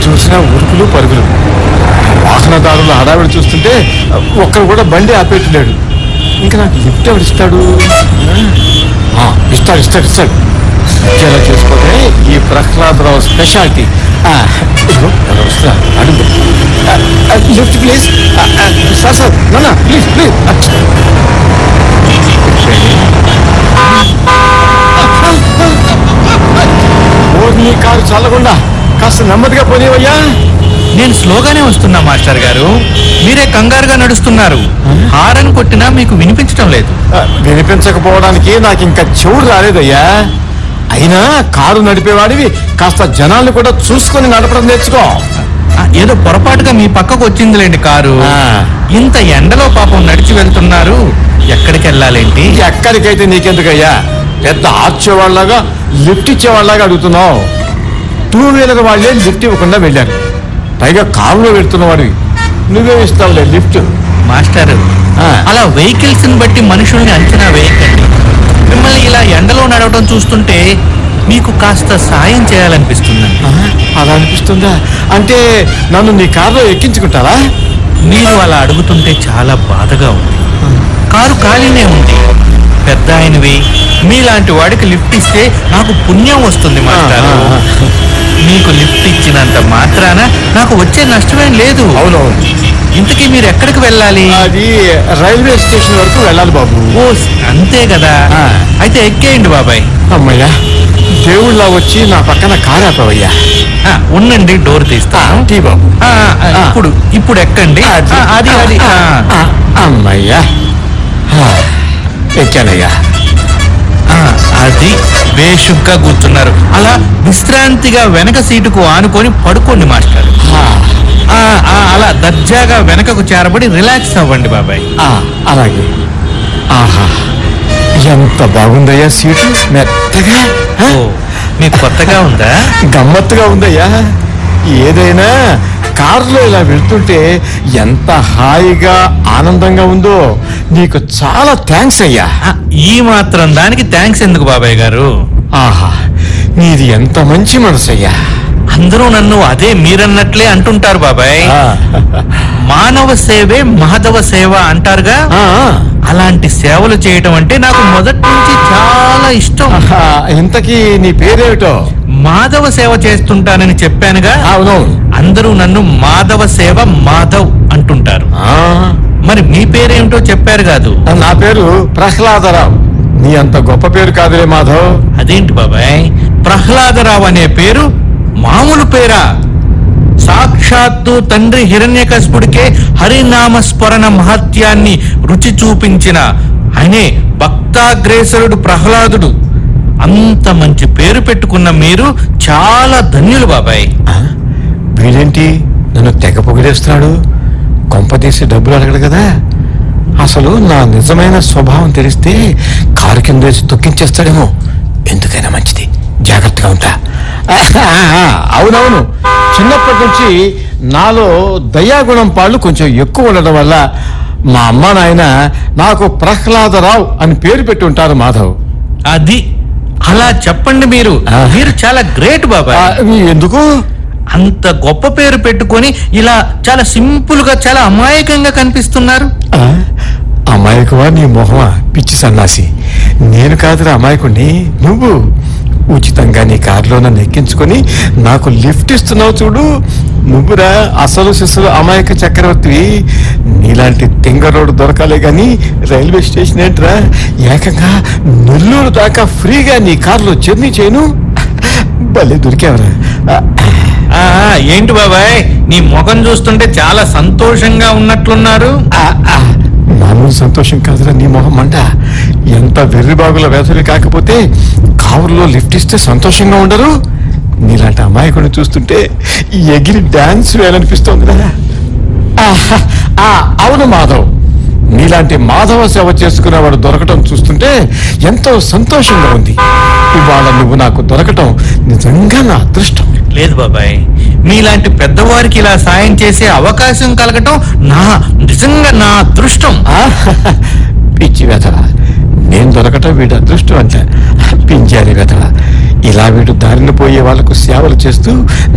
చూసినా ఉరుకులు పరుగులు వాహనదారుల హడావిడి చూస్తుంటే ఒక్కరు కూడా బండి ఆపేయట్లేడు ఇంకా నాకు లిఫ్ట్ ఎవడు ఇస్తాడు ఆ, ఇస్తాడు ఇస్తాడు ఇస్తాడు ఇలా చేసుకోతే ఈ ప్రహ్లాదరావు స్పెషాలిటీ ఆ, ఇదిగో, ఎవరో వస్తున్నారు. అడుగు ఆ, ఆ, లిఫ్ట్ ప్లీజ్ ఆ, ఆ, సార్ సార్ నాన్న ప్లీజ్ ప్లీజ్ ఆ, ఓ, నీ కారు చల్లకుండా కాస్త నెమ్మదిగా పోనీవయ్యా నేను స్లోగానే వస్తున్నా మాస్టర్ గారు మీరే కంగారుగా నడుస్తున్నారు హారన్ కొట్టినా మీకు వినిపించడం లేదు ఆ, వినిపించకపోవడానికి నాకు ఇంకా చెవుడు రాలేదయ్యా అయినా కారు నడిపేవాడివి కాస్త జనాల్ని కూడా చూసుకొని నడపడం నేర్చుకో ఆ, ఏదో పొరపాటుగా మీ పక్కకు వచ్చిందిలేండి కారు ఆ. ఇంత ఎండలో పాపం నడిచి వెళ్తున్నారు ఎక్కడికి వెళ్ళాలేంటి ఎక్కడికైతే నీకెందుకయ్యా పెద్ద ఆర్చేవాళ్ళగా లిఫ్ట్ ఇచ్చేవాళ్ళగా అడుగుతున్నావు టూ వీలర్ వాళ్ళే లిఫ్ట్ ఇవ్వకుండా వెళ్ళారు పైగా కారులో వెళ్తున్నవాడివి నువ్వేం ఇస్తావులే లిఫ్ట్ మాస్టర్ ఆ. అలా వెహికల్స్ ని బట్టి మనుషుల్ని అంచనా వేయకండి మిమ్మల్ని ఇలా ఎండలో నడవడం చూస్తుంటే మీకు కాస్త సాయం చేయాలనిపిస్తుందండి ఆ, అలా అనిపిస్తుందా అంటే నన్ను నీ కారులో ఎక్కించుకుంటారా మీరు అలా అడుగుతుంటే చాలా బాధగా ఉంది కారు ఖాళీనే ఉంది పెద్ద ఆయనవి మీలాంటి వాడికి లిఫ్ట్ ఇస్తే నాకు పుణ్యం వస్తుంది మాస్టర్ ఆ, ఆ, మీకు లిఫ్ట్ ఇచ్చినంత మాత్రాన నాకు వచ్చే నష్టమేం లేదు అవునవును ఇంతకీ మీరు ఎక్కడికి వెళ్ళాలి అది రైల్వే స్టేషన్ వరకు వెళ్ళాలి బాబు ఓ అంతే కదా ఆ. అయితే ఎక్కేయండి బాబాయ్ అమ్మయ్యా దేవుళ్ళ వచ్చి నా పక్కన కారు ఆపవయ్యా ఆ, ఉండండి డోర్ తీస్తాను టీ బాబు ఆ, ఆ, ఆ. ఇప్పుడు ఇప్పుడు ఎక్కండి ఆ, అది అది ఆ. ఆ, అమ్మయ్యా ఆ, ఎక్కానయ్యా ఆ, అది బేషుగ్గా కూర్చున్నారు అలా విశ్రాంతిగా వెనక సీటుకు ఆనుకొని పడుకోండి మాస్టర్ ఆ, ఆ, ఆ, అలా దర్జాగా వెనకకు చేరబడి రిలాక్స్ అవ్వండి బాబాయ్ ఆ, అలాగే ఆహా ఎంత బాగుందయ్యా సీటు మెత్తగా ఆ, ఓ మీకు కొత్తగా ఉందా గమ్మత్తుగా ఉందయ్యా ఏదైనా కారులో ఇలా వెళ్తుంటే ఎంత హాయిగా ఆనందంగా ఉందో నీకు చాలా థ్యాంక్స్ అయ్యా ఆ, ఈ మాత్రం దానికి థ్యాంక్స్ ఎందుకు బాబాయ్ గారు ఆహా నీది ఎంత మంచి మనసయ్యా అందరూ నన్ను అదే మీరన్నట్లే అంటుంటారు బాబాయ్ ఆ, మానవ సేవే మాధవ సేవ అంటారుగా ఆ, అలాంటి సేవలు చేయటం అంటే నాకు మొదటి నుంచి చాలా ఇష్టం ఆహా, ఇంతకీ నీ పేరేమిటో మాధవ సేవ చేస్తుంటానని చెప్పానుగా అవునవును అందరూ నన్ను మాధవ సేవ మాధవ్ అంటుంటారు ఆ, మరి మీ పేరేమిటో చెప్పారు కాదు నా పేరు ప్రహ్లాదరావు నీ అంత గొప్ప పేరు కాదులే మాధవ్ అదేంటి బాబాయ్ ప్రహ్లాదరావు అనే పేరు మామూలు పేరా సాక్షాత్తు తండ్రి హిరణ్యకశిపుడికే హరినామ స్మరణ మహత్యాన్ని రుచి చూపించిన ఆయనే భక్తాగ్రేసరుడు ప్రహ్లాదుడు అంత మంచి పేరు పెట్టుకున్న మీరు చాలా ధన్యులు బాబాయ్ ఆ, వీడేంటి నన్ను తెగ పొగిడేస్తున్నాడు కొంపదీసి డబ్బులు అడగడు కదా అసలు నా నిజమైన స్వభావం తెలిస్తే కారు కిందేసి తొక్కించేస్తాడేమో ఎందుకైనా మంచిది జాగ్రత్తగా ఉంటా ఆహా, అవునవును చిన్నప్పటి నుంచి నాలో దయాగుణం పాళ్ళు కొంచెం ఎక్కువ ఉండడం వల్ల మా అమ్మ నాయన నాకు ప్రహ్లాదరావు అని పేరు పెట్టి ఉంటారు మాధవ్ అది అలా చెప్పండి మీరు ఆ. మీరు చాలా గ్రేట్ ఆ, బాబాయ్ ఎందుకు అంత గొప్ప పేరు పెట్టుకొని ఇలా చాలా సింపుల్ గా చాలా అమాయకంగా కనిపిస్తున్నారు ఆ, అమాయకువా నీ మొహమా పిచ్చి సన్నాసి నేను కాదురా అమాయకుణ్ణి నువ్వు ఉచితంగా నీ కారులో నన్ను ఎక్కించుకొని నాకు లిఫ్ట్ ఇస్తున్నావు చూడు నువ్వురా అసలు శిశులు అమాయక చక్రవర్తివి నీలాంటి తింగరోడు దొరకాలే గాని రైల్వే స్టేషన్ ఏంట్రా ఏకంగా నెల్లూరు దాకా ఫ్రీగా నీ కారులో జర్నీ చేయను భలే దొరికావరా ఆ, ఆ ఏంటి బాబాయ్ నీ ముఖం చూస్తుంటే చాలా సంతోషంగా ఉన్నట్లున్నారు ఆ, ఆ, మామూలు సంతోషం కాదురా నీ మొహం మంట ఎంత వెర్రిబాగుల వేసవి కాకపోతే కారులో లిఫ్ట్ ఇస్తే సంతోషంగా ఉండరు నీలాంటి అమాయకుడిని చూస్తుంటే ఎగిరి డాన్స్ వేయాలనిపిస్తోందిరా ఆహా, ఆ, అవును మాధవ్ నీలాంటి మాధవ సేవ చేసుకునేవాడు దొరకటం చూస్తుంటే ఎంతో సంతోషంగా ఉంది ఇవాళ నువ్వు నాకు దొరకటం నిజంగా నా అదృష్టం లేదు బాబాయ్ మీలాంటి పెద్దవారికి ఇలా సాయం చేసే అవకాశం కలగటం నా నిజంగా నా అదృష్టం ఆ, పిచ్చి వెధవ నేను దొరకటం వీడు అదృష్టం అంట పింజారి వెధవ ఇలా వీడు దారిన పోయే వాళ్ళకు సేవలు చేస్తూ